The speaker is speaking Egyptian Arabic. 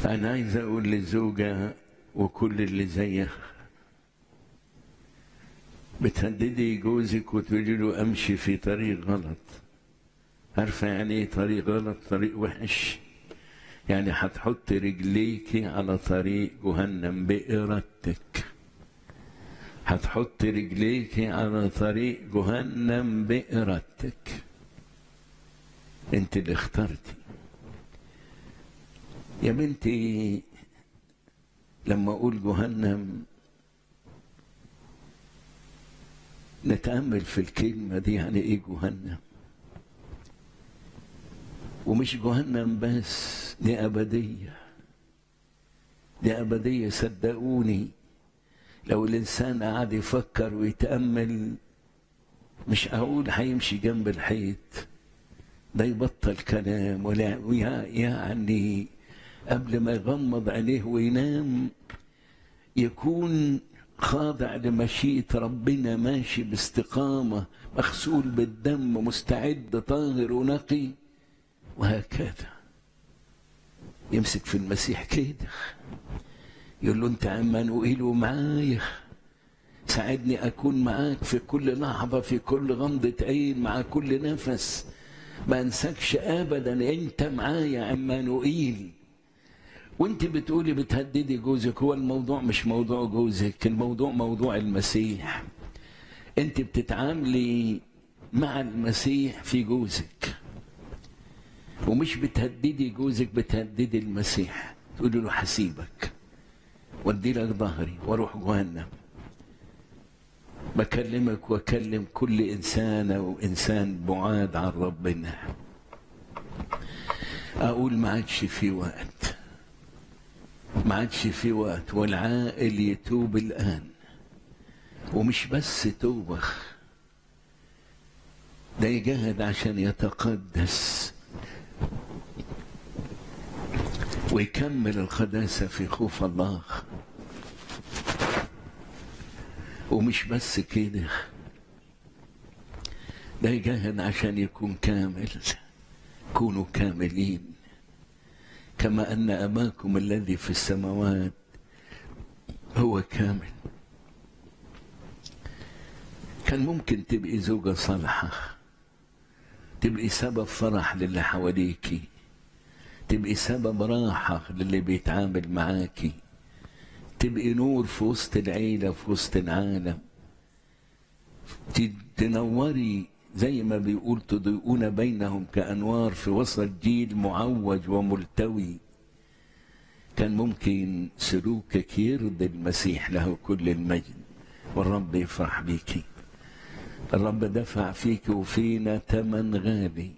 أنا عايز أقول للزوجة وكل اللي زيها بتهددي جوزك وتقولي له أمشي في طريق غلط عارفة يعني إيه طريق غلط طريق وحش يعني هتحط رجليكي على طريق جهنم بإرادتك هتحط رجليكي على طريق جهنم بإرادتك انت اللي اخترتي يا بنتي لما اقول جهنم نتامل في الكلمه دي يعني ايه جهنم ومش جهنم بس دي ابديه دي ابديه صدقوني لو الانسان قعد يفكر ويتامل مش هقول هيمشي جنب الحيط ده يبطل كلام ولا يعني قبل ما يغمض عينيه وينام يكون خاضع لمشيئة ربنا ماشي باستقامة مغسول بالدم مستعد طاهر ونقي وهكذا يمسك في المسيح كده يقول له انت عمانوئيل ومعايا ساعدني اكون معاك في كل لحظه في كل غمضه عين مع كل نفس ما انساكش ابدا انت معايا عمانوئيل وانت بتقولي بتهددي جوزك هو الموضوع مش موضوع جوزك الموضوع موضوع المسيح انت بتتعاملي مع المسيح في جوزك ومش بتهددي جوزك بتهددي المسيح تقولي له حسيبك وادي لك ظهري واروح جهنم بكلمك واكلم كل انسانه وانسان بعاد عن ربنا اقول ما عادش في وقت ما عادش في وقت والعاقل يتوب الان ومش بس توبه ده يجاهد عشان يتقدس ويكمل القداسه في خوف الله ومش بس كده ده يجاهد عشان يكون كامل كونوا كاملين كما ان اباكم الذي في السماوات هو كامل كان ممكن تبقي زوجة صالحة تبقي سبب فرح للي حواليكي تبقي سبب راحة للي بيتعامل معاكي تبقي نور في وسط العيلة في وسط العالم تنوري زي ما بيقول تضيئون بينهم كأنوار في وسط جيل معوج وملتوي كان ممكن سلوكك يرضي المسيح له كل المجد والرب يفرح بيكي الرب دفع فيك وفينا ثمن غالي